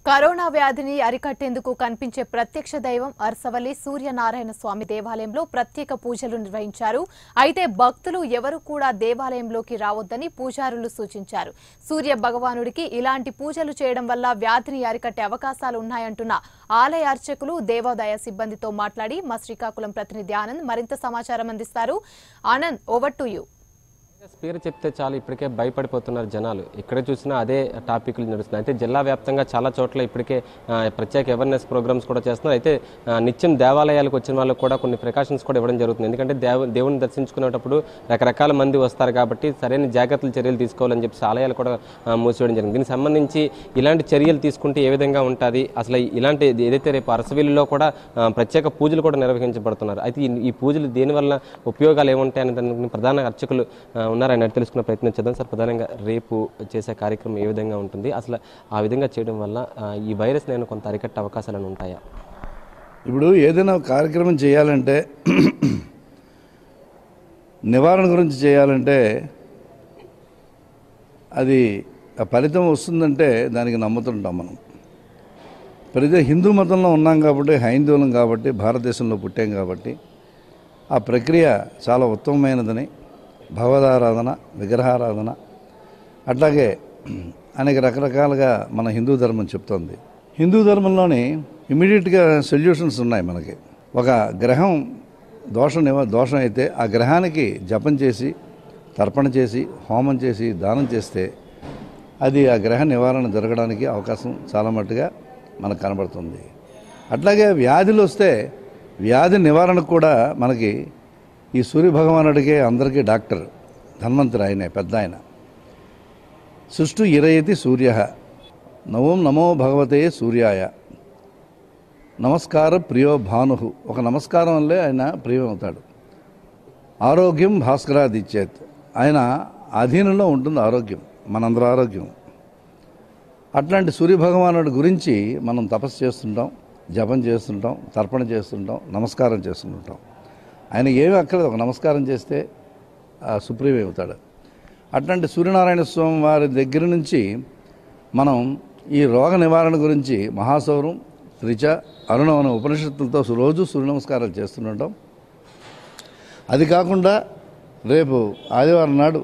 corona వ్యాధిని అరికట్టేందుకు కనిపించే ప్రత్యక్ష దైవం అరసవల్లి సూర్యనారాయణ స్వామి దేవాలయంలో ప్రత్యేక పూజలు నిర్వహించారు అయితే భక్తులు ఎవరు కూడా దేవాలయంలోకి రావద్దని పూజారులు సూచించారు సూర్య భగవానుడికి ఇలాంటి పూజలు చేయడం వల్ల వ్యాధిని అరికట్టే అవకాశాలు ఉన్నాయంటున్న ఆలయ అర్చకులు దేవాదాయ సిబ్బందితో మాట్లాడి మా శ్రీకాకుళం ప్రతినిధి ఆనంద్ మరింత సమాచారం అందిస్తారు ఆనంద్ ఓవర్ టు యూ పేరు చెప్తే చాలు ఇప్పటికే భయపడిపోతున్నారు జనాలు ఎక్కడ చూసినా అదే టాపిక్లు నడుస్తున్నాయి అయితే జిల్లా వ్యాప్తంగా చాలా చోట్ల ఇప్పటికే ఆ, ప్రత్యేక అవేర్నెస్ ప్రోగ్రామ్స్ కూడా చేస్తున్నారు అయితే ఆ, నిత్యం దేవాలయాలకు వచ్చిన వాళ్ళకు కూడా కొన్ని ప్రికాషన్స్ కూడా ఇవ్వడం జరుగుతుంది ఎందుకంటే దేవ దేవుని దర్శించుకునేటప్పుడు రకరకాల మంది వస్తారు కాబట్టి సరైన జాగ్రత్తలు చర్యలు తీసుకోవాలని చెప్పి ఆలయాలు కూడా ఆ, మూసివేయడం జరిగింది దీనికి సంబంధించి ఇలాంటి చర్యలు తీసుకుంటే ఏ విధంగా ఉంటుంది అసలు ఇలాంటి ఏదైతే రేపు అరసవిల్లులో కూడా ఆ, ప్రత్యేక పూజలు కూడా నిర్వహించబడుతున్నారు అయితే ఈ- ఈ పూజలు దేనివల్ల ఉపయోగాలు ఏముంటాయని దానికి ప్రధాన అర్చకులు ఆ, ఉన్నారని అడిగి తెలుసుకునే ప్రయత్నం చేద్దాం సార్ ప్రధానంగా రేపు చేసే కార్యక్రమం ఏ విధంగా ఉంటుంది అసలు ఆ విధంగా చేయడం వల్ల ఆ, ఈ వైరస్ నేను కొంత అరికట్టే అవకాశాలు ఉంటాయా ఇప్పుడు ఏదైనా ఒక కార్యక్రమం చేయాలంటే నివారణ గురించి చేయాలంటే అది ఆ ఫలితం వస్తుందంటే దానికి నమ్ముతుంటాం మనం ప్రతి హిందూ మతంలో ఉన్నాం కాబట్టి హైందవులం కాబట్టి భారతదేశంలో పుట్టాం కాబట్టి ఆ ప్రక్రియ చాలా ఉత్తమమైనదని భగవదారాధన విగ్రహారాధన అట్లాగే అనేక రకరకాలుగా మన హిందూ ధర్మం చెప్తోంది హిందూ ధర్మంలోని ఇమీడియట్గా సొల్యూషన్స్ ఉన్నాయి మనకి ఒక గ్రహం దోషం నివ దోషం అయితే ఆ గ్రహానికి జపం చేసి తర్పణ చేసి హోమం చేసి దానం చేస్తే అది ఆ గ్రహ నివారణ జరగడానికి అవకాశం చాలా మట్టుగా మనకు కనబడుతుంది అట్లాగే వ్యాధులు వస్తే వ్యాధి నివారణకు కూడా మనకి ఈ సూర్య భగవానుడికే అందరికీ డాక్టర్ ధన్వంతరి ఆయనే పెద్ద ఆయన సుష్టు ఇరయతి సూర్య నవం నమో భగవతే సూర్యాయ నమస్కార ప్రియో భాను ఒక నమస్కారం వల్లే ఆయన ప్రియమవుతాడు ఆరోగ్యం భాస్కరాదిచ్చేత్ ఆయన అధీనంలో ఉంటుంది ఆరోగ్యం మనందరి ఆరోగ్యం అట్లాంటి సూర్య భగవానుడి గురించి మనం తపస్సు చేస్తుంటాం జపం చేస్తుంటాం తర్పణ చేస్తుంటాం నమస్కారం చేస్తుంటాం ఆయన ఏమీ అక్కర్లేదు ఒక నమస్కారం చేస్తే ఆ సుప్రీం అవుతాడు అట్లాంటి సూర్యనారాయణ స్వామి వారి దగ్గర నుంచి మనం ఈ రోగ నివారణ గురించి మహాసౌరం త్రిచ అరుణం అనే ఉపనిషత్తులతో రోజు సూర్య నమస్కారాలు చేస్తుంటాం అది కాకుండా రేపు ఆదివారం నాడు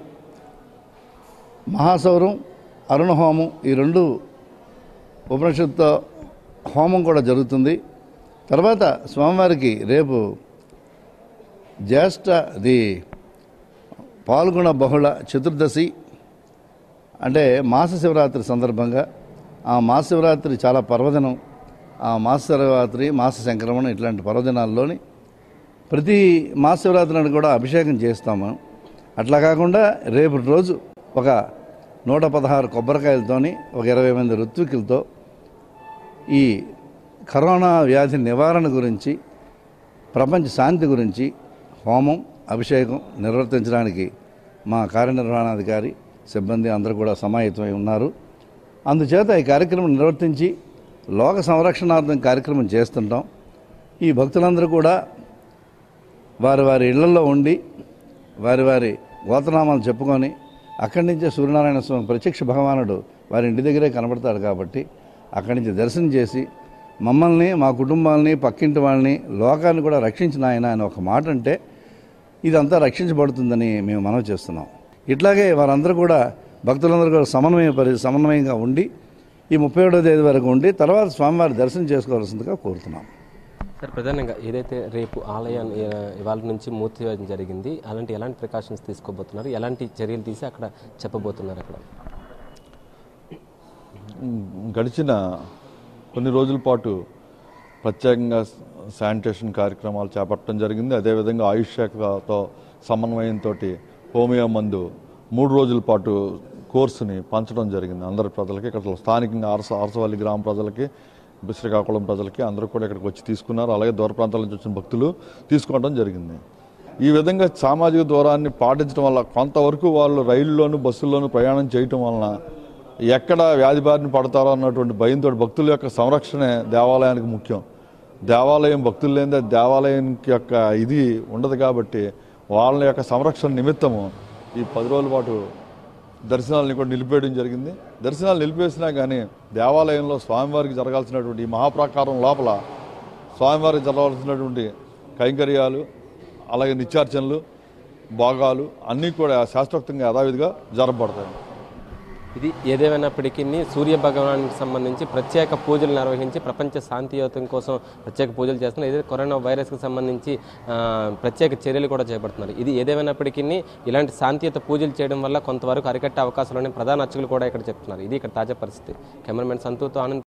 మహాసౌరం అరుణ హోమం ఈ రెండు ఉపనిషత్తుతో హోమం కూడా జరుగుతుంది తర్వాత స్వామివారికి రేపు జ్యేష్ఠ ది పాల్గొన బహుళ చతుర్దశి అంటే మాస శివరాత్రి సందర్భంగా ఆ మాస శివరాత్రి చాలా పర్వదినం ఆ మాస శివరాత్రి మాస సంక్రమణం ఇట్లాంటి పర్వదినాల్లోని ప్రతి మాస శివరాత్రి నాడు కూడా అభిషేకం చేస్తాము అట్లా కాకుండా రేపు రోజు ఒక నూట పదహారు కొబ్బరికాయలతోని ఒక ఇరవై మంది ఋత్వికులతో ఈ కరోనా వ్యాధి నివారణ గురించి ప్రపంచ శాంతి గురించి హోమం అభిషేకం నిర్వర్తించడానికి మా కార్యనిర్వహణాధికారి సిబ్బంది అందరూ కూడా సమాహితమై ఉన్నారు అందుచేత ఈ కార్యక్రమం నిర్వర్తించి లోక సంరక్షణార్థం కార్యక్రమం చేస్తుంటాం ఈ భక్తులందరూ కూడా వారి వారి ఇళ్లలో ఉండి వారి వారి గోత్రనామాలు చెప్పుకొని అక్కడి నుంచే సూర్యనారాయణ స్వామి ప్రత్యక్ష భగవానుడు వారి ఇంటి దగ్గరే కనబడతాడు కాబట్టి అక్కడి నుంచి దర్శనం చేసి మమ్మల్ని మా కుటుంబాలని పక్కింటి వాళ్ళని లోకాన్ని కూడా రక్షించిన ఆయన అని ఒక మాట అంటే ఇదంతా రక్షించబడుతుందని మేము మనవి చేస్తున్నాం ఇట్లాగే వారందరూ కూడా భక్తులందరూ కూడా సమన్వయ పరి సమన్వయంగా ఉండి ఈ ముప్పై ఏడో తేదీ వరకు ఉండి తర్వాత స్వామివారి దర్శనం చేసుకోవాల్సిందిగా కోరుతున్నాం సార్ ప్రధానంగా ఏదైతే రేపు ఆలయాన్ని ఆ, ఇవాళ నుంచి మూసివేయడం జరిగింది అలాంటి ఎలాంటి ప్రికాషన్స్ తీసుకోబోతున్నారు ఎలాంటి చర్యలు తీసి అక్కడ చెప్పబోతున్నారు అక్కడ గడిచిన కొన్ని రోజుల పాటు ప్రత్యేకంగా శానిటేషన్ కార్యక్రమాలు చేపట్టడం జరిగింది అదేవిధంగా ఆయుష్ శాఖతో సమన్వయంతో హోమియో మందు మూడు రోజుల పాటు కోర్సుని పంచడం జరిగింది అందరి ప్రజలకి ఇక్కడ స్థానికంగా అరస అరసవల్లి గ్రామ ప్రజలకి శ్రీకాకుళం ప్రజలకి అందరూ కూడా ఇక్కడికి వచ్చి తీసుకున్నారు అలాగే దూర ప్రాంతాల నుంచి వచ్చిన భక్తులు తీసుకోవడం జరిగింది ఈ విధంగా సామాజిక దూరాన్ని పాటించడం వల్ల కొంతవరకు వాళ్ళు రైళ్లలోను బస్సుల్లోనూ ప్రయాణం చేయటం వలన ఎక్కడ వ్యాధి బారిన పడతారో అన్నటువంటి భయంతో భక్తుల యొక్క సంరక్షణే దేవాలయానికి ముఖ్యం దేవాలయం భక్తులు లేనిదే దేవాలయం యొక్క ఇది ఉండదు కాబట్టి వాళ్ళ యొక్క సంరక్షణ నిమిత్తము ఈ పది రోజుల పాటు దర్శనాలని కూడా నిలిపేయడం జరిగింది దర్శనాలు నిలిపేసినా కానీ దేవాలయంలో స్వామివారికి జరగాల్సినటువంటి ఈ మహాప్రాకారం లోపల స్వామివారికి జరగాల్సినటువంటి కైంకర్యాలు అలాగే నిత్యార్చనలు భోగాలు అన్నీ కూడా శాస్త్రోక్తంగా యథావిధిగా జరపబడతాయి ఇది ఏదేమైనప్పటికీ సూర్య భగవానికి సంబంధించి ప్రత్యేక పూజలు నిర్వహించి ప్రపంచ శాంతియుతం కోసం ప్రత్యేక పూజలు చేస్తున్నారు ఇదే కరోనా వైరస్కి సంబంధించి ఆ, ప్రత్యేక చర్యలు కూడా చేపడుతున్నారు ఇది ఏదేమైనప్పటికీ ఇలాంటి శాంతియుత పూజలు చేయడం వల్ల కొంతవరకు అరికట్టే అవకాశాలు ప్రధాన అర్చకులు కూడా ఇక్కడ చెప్తున్నారు ఇది ఇక్కడ తాజా పరిస్థితి కెమెరామెన్ సంతూతో ఆనంద్